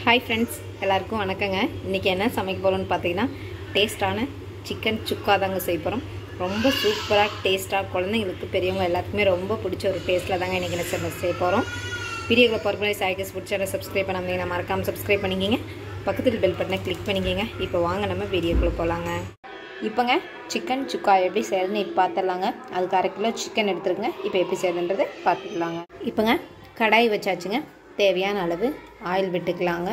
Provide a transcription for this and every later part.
hi friends எல்லாருக்கும் வணக்கங்க இன்றைக்கி என்ன சமைக்க போகிறோம்னு பார்த்தீங்கன்னா டேஸ்ட்டான சிக்கன் சுக்கா தாங்க செய்ய போகிறோம் ரொம்ப சூப்பராக டேஸ்ட்டாக குழந்தைங்களுக்கு பெரியவங்க எல்லாத்துக்குமே ரொம்ப பிடிச்ச ஒரு டேஸ்ட்டில் தாங்க இன்றைக்கி என்ன செய்ய போகிறோம் வீடியோவில் போகிற முன்னாடி சாய்கஸ் பிடிச்சா சப்ஸ்கிரைப் பண்ணாமல் நான் மறக்காமல் சப்ஸ்கிரைப் பண்ணிக்கிங்க பக்கத்தில் பெல் பட்டனை கிளிக் பண்ணிக்கிங்க இப்போ வாங்க நம்ம வீடியோக்குள்ளே போகலாங்க இப்போங்க சிக்கன் சுக்கா எப்படி செய்யறதுன்னு இப்போ பார்த்துடலாங்க அதுக்கு அரை கிலோ சிக்கன் எடுத்துருங்க இப்போ எப்படி செய்யறதுன்றதை பார்த்துக்கலாங்க இப்போங்க கடாய் வச்சாச்சுங்க தேவையான அளவு ஆயில் விட்டுக்கலாங்க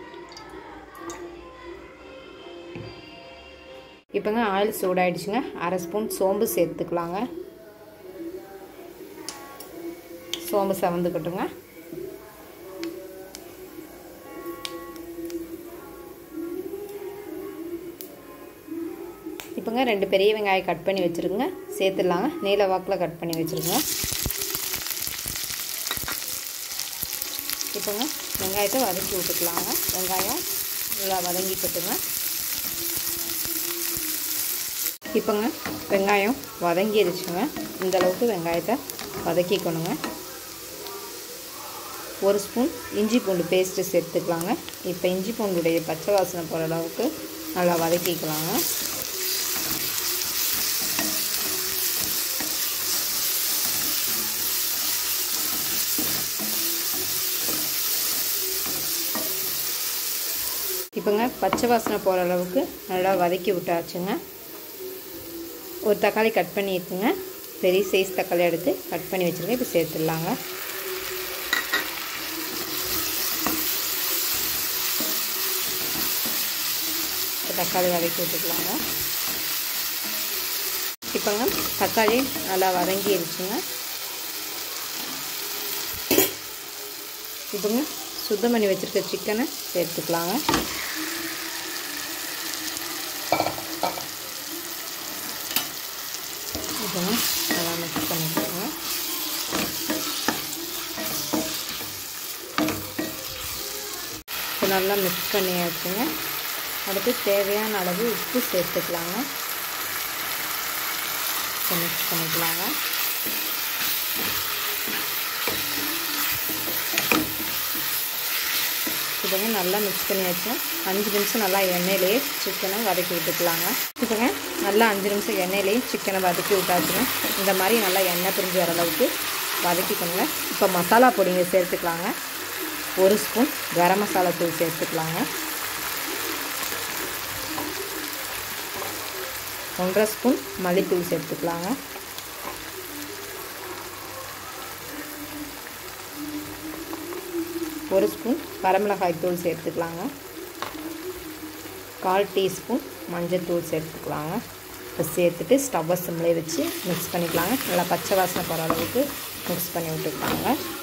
இப்போங்க ஆயில் சூடாயிடுச்சுங்க அரை ஸ்பூன் சோம்பு சேர்த்துக்கலாங்க சோம்பு செவந்துக்கட்டுங்க இப்போங்க ரெண்டு பெரிய வெங்காயம் கட் பண்ணி வச்சுருங்க சேர்த்துடலாங்க நீல வாக்கில் கட் பண்ணி வச்சுருங்க இப்போங்க வெங்காயத்தை வதக்கி விட்டுக்கலாங்க வெங்காயம் நல்லா வதங்கிக்கட்டுங்க இப்போங்க வெங்காயம் வதங்கிடுச்சுங்க இந்த அளவுக்கு வெங்காயத்தை வதக்கிக்கணுங்க ஒரு ஸ்பூன் இஞ்சி பூண்டு பேஸ்ட்டு சேர்த்துக்கலாங்க இப்போ இஞ்சி பூண்டுடைய பச்சை வாசனை போகிற அளவுக்கு நல்லா வதக்கிக்கலாங்க இப்போங்க பச்சை வாசனை போகிற அளவுக்கு நல்லா வதக்கி விட்டாச்சுங்க ஒரு தக்காளி கட் பண்ணியிருக்குங்க பெரிய சைஸ் தக்காளி எடுத்து கட் பண்ணி வச்சுருங்க இப்போ சேர்த்துடலாங்க தக்காளி வதக்கி விட்டுக்கலாங்க இப்போங்க தக்காளி நல்லா வதங்கிடுச்சுங்க இப்போங்க சுத்தம் பண்ணி வச்சுருக்க சிக்கனை சேர்த்துக்கலாங்க இப்போங்க நல்லா மிக்ஸ் பண்ணிக்கோங்க இப்போ நல்லா மிக்ஸ் பண்ணியாச்சுங்க அடுத்து தேவையான அளவு உப்பு சேர்த்துக்கலாங்க மிக்ஸ் பண்ணிக்கலாங்க இப்போங்க நல்லா மிக்ஸ் பண்ணியாச்சு அஞ்சு நிமிஷம் நல்லா எண்ணெயிலேயே சிக்கனை வதக்கி விட்டுக்கலாங்க இப்போங்க நல்லா அஞ்சு நிமிஷம் எண்ணெயிலேயே சிக்கனை வதக்கி விட்டாச்சுங்க இந்த மாதிரி நல்லா எண்ணெய் பிரிஞ்சு வர அளவுக்கு வதக்கிக்கோங்க இப்போ மசாலா பொடிங்க சேர்த்துக்கலாங்க ஒரு ஸ்பூன் கரம் மசாலா தூள் சேர்த்துக்கலாங்க ஒன்றரை ஸ்பூன் மல்லித்தூள் சேர்த்துக்கலாங்க ஒரு ஸ்பூன் வரமிளகாய் தூள் சேர்த்துக்கலாங்க கால் டீஸ்பூன் மஞ்சள் தூள் சேர்த்துக்கலாங்க இப்போ சேர்த்துட்டு ஸ்டவ்வை சிம்லே வச்சு மிக்ஸ் பண்ணிக்கலாங்க நல்லா பச்சை வாசனை போகிற அளவுக்கு மிக்ஸ் பண்ணி விட்டுக்கலாங்க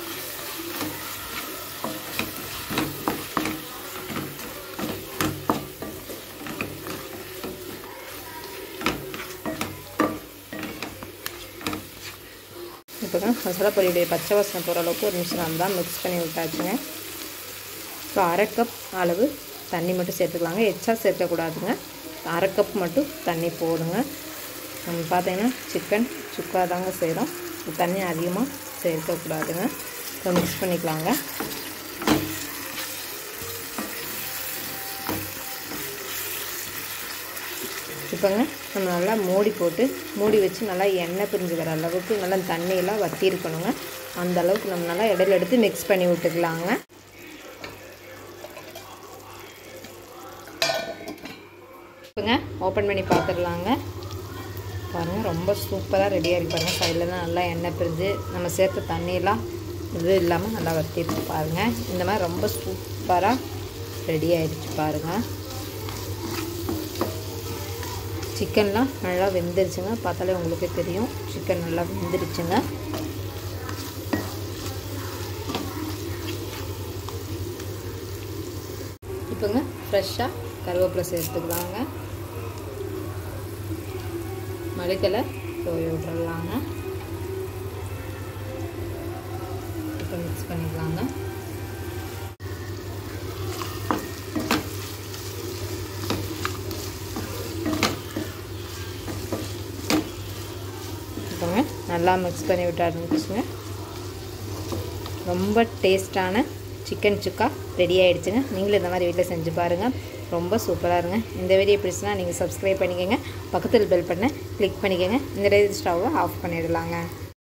இப்போ தான் மசாலா பொடியுடைய பச்சை வாசனை போகிற அளவுக்கு ஒரு நிமிஷம் நல்லா மிக்ஸ் பண்ணி விட்டாச்சுங்க இப்போ அரை கப் அளவு தண்ணி மட்டும் சேர்த்துக்கலாங்க எச்சா சேர்க்கக்கூடாதுங்க அரை கப் மட்டும் தண்ணி போடுங்க நம்ம பார்த்தீங்கன்னா சிக்கன் சுக்கா தாங்க செய்கிறோம் தண்ணி அதிகமாக சேர்க்கக்கூடாதுங்க இப்போ மிக்ஸ் பண்ணிக்கலாங்க இப்போங்க நம்ம நல்லா மூடி போட்டு மூடி வச்சு நல்லா எண்ணெய் பிரிஞ்சு வர அளவுக்கு நல்லா தண்ணியெல்லாம் வற்றி இருக்கணுங்க அந்த அளவுக்கு நம்ம நல்லா இடையில எடுத்து மிக்ஸ் பண்ணி விட்டுக்கலாங்க இப்போங்க ஓப்பன் பண்ணி பார்த்துடலாங்க பாருங்கள் ரொம்ப சூப்பராக ரெடியாக இருக்கு பாருங்கள் சைடில் தான் நல்லா எண்ணெய் பிரிஞ்சு நம்ம சேர்த்த தண்ணியெல்லாம் இது இல்லாமல் நல்லா வற்றிருக்கு பாருங்கள் இந்த மாதிரி ரொம்ப சூப்பராக ரெடி ஆகிடுச்சு பாருங்கள் சிக்கன்லாம் நல்லா வெந்துருச்சுங்க பார்த்தாலே உங்களுக்கு தெரியும் சிக்கன் நல்லா வெந்துருச்சுங்க இப்போங்க ஃப்ரெஷ்ஷாக கருவேப்பிலை சேர்த்துக்கலாங்க மளித்தலை தோய் விட்டுறலாங்க இப்போ மிக்ஸ் பண்ணிக்கலாங்க இப்போங்க நல்லா மிக்ஸ் பண்ணி விட்டு ஆரம்பிச்சுங்க ரொம்ப டேஸ்டான சிக்கன் சுக்கா ரெடி ஆகிடுச்சுங்க நீங்களும் இந்த மாதிரி வீட்டில் செஞ்சு பாருங்கள் ரொம்ப சூப்பராக இருங்க இந்த வீடியோ பிடிச்சுன்னா நீங்கள் சப்ஸ்கிரைப் பண்ணிக்கோங்க பக்கத்தில் பெல் பண்ண கிளிக் பண்ணிக்கோங்க இந்த ஸ்டவ்வை ஆஃப் பண்ணிடலாங்க